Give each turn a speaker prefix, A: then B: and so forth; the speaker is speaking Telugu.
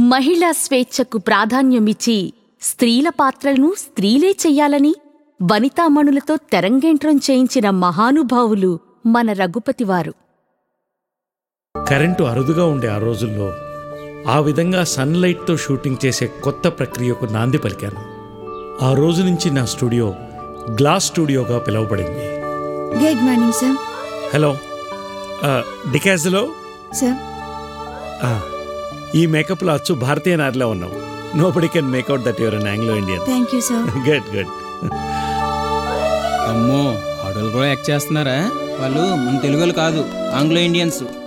A: మహిళా స్వేచ్ఛకు ప్రాధాన్యమిచ్చి స్త్రీల పాత్రలను స్త్రీలే చెయ్యాలని వనితామణులతో తెరంగేంట్రం చేయించిన మహానుభావులు మన రఘుపతివారు
B: కరెంటు అరుదుగా ఉండే ఆ రోజుల్లో ఆ విధంగా సన్లైట్తో షూటింగ్ చేసే కొత్త ప్రక్రియకు నాంది పలికాను ఆ రోజు నుంచి నా స్టూడియో గ్లాస్ స్టూడియోగా పిలువబడింది
C: గుడ్ మార్నింగ్ సార్
B: హలో డికాజ్లో
C: సార్
B: ఈ మేకప్లో అచ్చు భారతీయ నారిలో ఉన్నావు nobody can make out that your an Anglo Indian
C: thank you sir
B: good good
D: అమ్మో ఆడోళ్ళు కూడా యాక్ట్ చేస్తున్నారా వాళ్ళు మన తెలుగులు కాదు ఆంగ్లో ఇండియన్స్